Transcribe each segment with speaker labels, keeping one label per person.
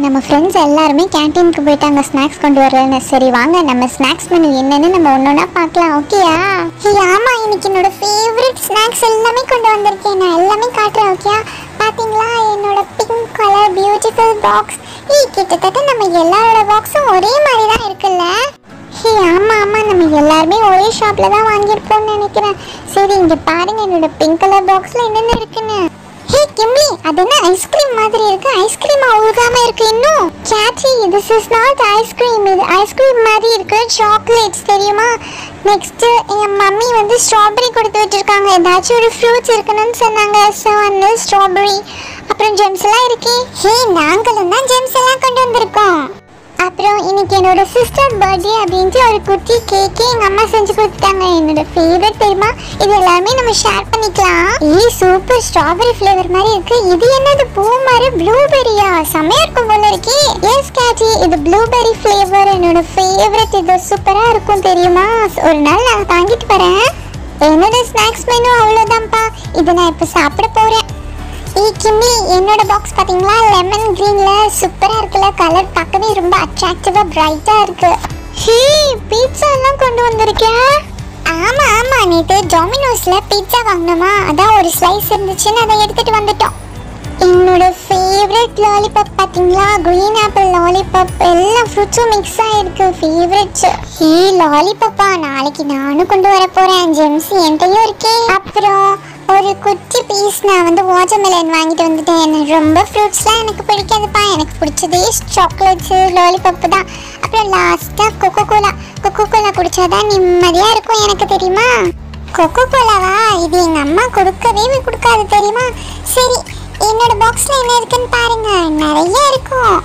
Speaker 1: நம்ம ஃப்ரெண்ட்ஸ் எல்லாருமே கேண்டீனுக்கு போயிட்டாங்க ஸ்நாக்ஸ் கொண்டு வரலன்னு சரி வாங்க நம்ம ஸ்நாக்ஸ் மெனு என்னன்னு நம்ம ஒன்றா பார்க்கலாம் ஓகேயா ஹே ஆமா இன்னைக்கு என்னோட ஃபேவரட் ஸ்நாக்ஸ் எல்லாமே கொண்டு வந்திருக்கேன் நான் எல்லாமே காட்டுறேன் ஓகேயா பாத்தீங்களா என்னோட பிங்க் கலர் பியூட்டிஃபுல் பாக்ஸ் ஏ கிட்டத்தட்ட நம்ம எல்லாரோட பாக்ஸும் ஒரே மாதிரி தான் இருக்குல்ல ஹே ஆமா ஆமா நம்ம எல்லாருமே ஒரே ஷாப்ல தான் வாங்கியிருப்போம்னு நினைக்கிறேன் சரி இங்க பாருங்க என்னோட பிங்க் கலர் பாக்ஸ்ல என்னென்ன இருக்குன்னு ஹே கிம்லி அது என்ன ஐஸ்கிரீம் மாதிரி இருக்கு ஐஸ்கிரீம் உருகாம இருக்கு இன்னும் catchy this is not ice cream இது ஐஸ்கிரீம் மாதிரி இருக்கு சாக்லேட்ஸ் தெரியுமா நெக்ஸ்ட் என் மம்மி வந்து ஸ்ட்ராபெரி கொடுத்து விட்டுருக்காங்க ஏதாச்சும் ஒரு ஃப்ரூட்ஸ் இருக்கணும்னு சொன்னாங்க ஸோ வந்து ஸ்ட்ராபெரி அப்புறம் ஜெம்ஸ் எல்லாம் இருக்கே ஹே நாங்களும் தான் ஜெம்ஸ் எல்லாம் கொண்டு வந்திருக்கோம் அப்புறம் இன்னைக்கு என்னோட சிஸ்டர் பர்த்டே அப்படின்ட்டு ஒரு குட்டி கேக்கே எங்க அம்மா செஞ்சு கொடுத்தாங்க என்னோட ஃபேவரட் தெரியுமா இது எல்லாமே நம்ம ஷேர் பண்ணிக்கலாம் ஏய் சூப்பர் ஸ்ட்ராபெரி ஃப்ளேவர் மாதிரி இருக்கு இது என்னது பூ மாதிரி ப்ளூபெரியா செமையா இருக்கும் போல இருக்கே எஸ் கேட்டி இது ப்ளூபெரி ஃப்ளேவர் என்னோட ஃபேவரட் இது சூப்பரா இருக்கும் தெரியுமா ஒரு நாள் நான் வாங்கிட்டு வரேன் என்னோட ஸ்நாக்ஸ் மெனு அவ்வளோதான்ப்பா இதை நான் இப்போ சாப்பிட போறேன் ஏய் கிம்மி என்னோட பாக்ஸ் பாத்தீங்களா லெமன் கிரீன்ல சூப்பரா இருக்குல்ல கலர் பார்க்கவே ரொம்ப அட்ராக்டிவா பிரைட்டா இருக்கு ஹே பீட்சா எல்லாம் கொண்டு வந்திருக்கேன் ஆமா ஆமா நேத்து டொமினோஸ்ல பீட்சா வாங்கினோமா அதான் ஒரு ஸ்லைஸ் இருந்துச்சுன்னு அதை எடுத்துட்டு வந்துட்டோம் என்னோட ஃபேவரட் லாலிபாப் பாத்தீங்களா green ஆப்பிள் லாலிபாப் எல்லா ஃப்ரூட்ஸும் மிக்ஸ் ஆயிருக்கு ஃபேவரட்ஸ் ஹே லாலிபாப்பா நாளைக்கு நானும் கொண்டு வர போறேன் ஜெம்ஸ் என்கிட்டயும் இருக்கே அப்புறம் ஒரு குட்டி பீஸ் நான் வந்து வாட்டர்மெலன் வாங்கிட்டு வந்துட்டேன் எனக்கு ரொம்ப ஃப்ரூட்ஸ்லாம் எனக்கு பிடிக்காதுப்பா எனக்கு பிடிச்சதே சாக்லேட்ஸு லாலிபப்பு தான் அப்புறம் லாஸ்ட்டாக கொக்கோ கோலா கொக்கோ கோலா குடிச்சாதான் நிம்மதியாக இருக்கும் எனக்கு தெரியுமா கொக்கோ கோலாவா இது எங்கள் அம்மா கொடுக்கவே கொடுக்காது தெரியுமா சரி என்னோட பாக்ஸில் என்ன இருக்குன்னு பாருங்க நிறைய இருக்கும்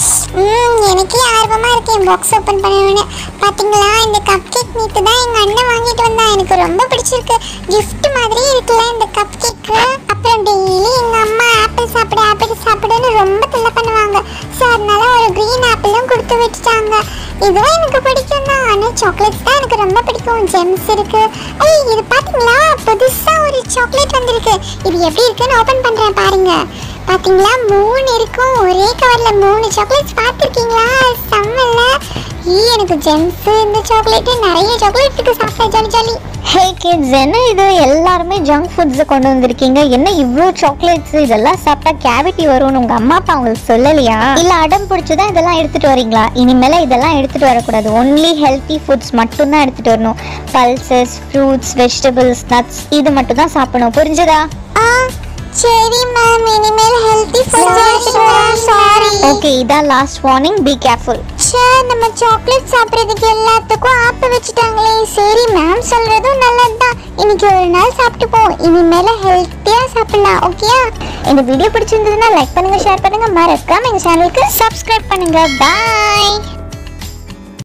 Speaker 1: ம் எனக்கே ஆர்வமாக இருக்கு என் பாக்ஸ் ஓப்பன் பண்ணணும்னு பார்த்தீங்களா இந்த கப் கேக் நேற்று தான் எங்கள் அண்ணன் வாங்கிட்டு வந்தான் எனக்கு ரொம்ப பிடிச்சிருக்கு gift மாதிரி இருக்குல்ல இந்த கப் கேக்கு அப்புறம் டெய்லி எங்கள் அம்மா ஆப்பிள் சாப்பிடு ஆப்பிள் சாப்பிடுன்னு ரொம்ப தொல்லை பண்ணுவாங்க ஸோ அதனால ஒரு க்ரீன் ஆப்பிளும் கொடுத்து விட்டுட்டாங்க இதுவும் எனக்கு பிடிக்கும் தான் ஆனால் சாக்லேட்ஸ் தான் எனக்கு ரொம்ப பிடிக்கும் ஜெம்ஸ் இருக்கு ஐய் இது பார்த்தீங்களா புதுசாக ஒரு சாக்லேட் வந்திருக்கு இது எப்படி இருக்குன்னு ஓப்பன் பண்ணுறேன் பாருங்க பாத்தீங்களா மூணு இருக்கும் ஒரே கவர்ல மூணு சாக்லேட்ஸ் பார்த்துருக்கீங்களா செம்மல்ல ஈ எனக்கு ஜெம்ஸ் இந்த சாக்லேட் நிறைய சாக்லேட் இருக்கு சாப்பிட்டா ஜாலி ஜாலி
Speaker 2: ஹே கிட்ஸ் என்ன இது எல்லாருமே ஜங்க் ஃபுட்ஸை கொண்டு வந்திருக்கீங்க என்ன இவ்வளோ சாக்லேட்ஸ் இதெல்லாம் சாப்பிட்டா கேவிட்டி வரும்னு உங்க அம்மா அப்பா உங்களுக்கு சொல்லலையா இல்ல அடம் பிடிச்சதான் இதெல்லாம் எடுத்துட்டு வரீங்களா இனிமேல இதெல்லாம் எடுத்துட்டு வரக்கூடாது ஒன்லி ஹெல்த்தி ஃபுட்ஸ் மட்டும்தான் எடுத்துட்டு வரணும் பல்சஸ் ஃப்ரூட்ஸ் வெஜிடபிள்ஸ் நட்ஸ் இது மட்டும் தான் சாப்பிடணும் புரிஞ்சுதா
Speaker 1: ஆ சரி மேம் இனிமேல் ஹெல்த்தி ஃபுட் எடுத்துட்டு வரோம் சாரி
Speaker 2: ஓகே இதான் லாஸ்ட் வார்னிங் பி கேர்ஃபுல்
Speaker 1: ச்சே நம்ம சாக்லேட் சாப்பிட்றதுக்கு எல்லாத்துக்கும் ஆப்பு வச்சுட்டாங்களே சரி மேம் சொல்றதும் நல்லதுதான் இன்னைக்கு ஒரு நாள் சாப்பிட்டுப்போம் இனிமேல ஹெல்த்தியா சாப்பிடலாம் ஓகேயா
Speaker 2: இந்த வீடியோ பிடிச்சிருந்ததுன்னா லைக் பண்ணுங்க ஷேர் பண்ணுங்க மறக்காம எங்க சேனலுக்கு சப்ஸ்கிரைப் பண்ணுங்க பாய்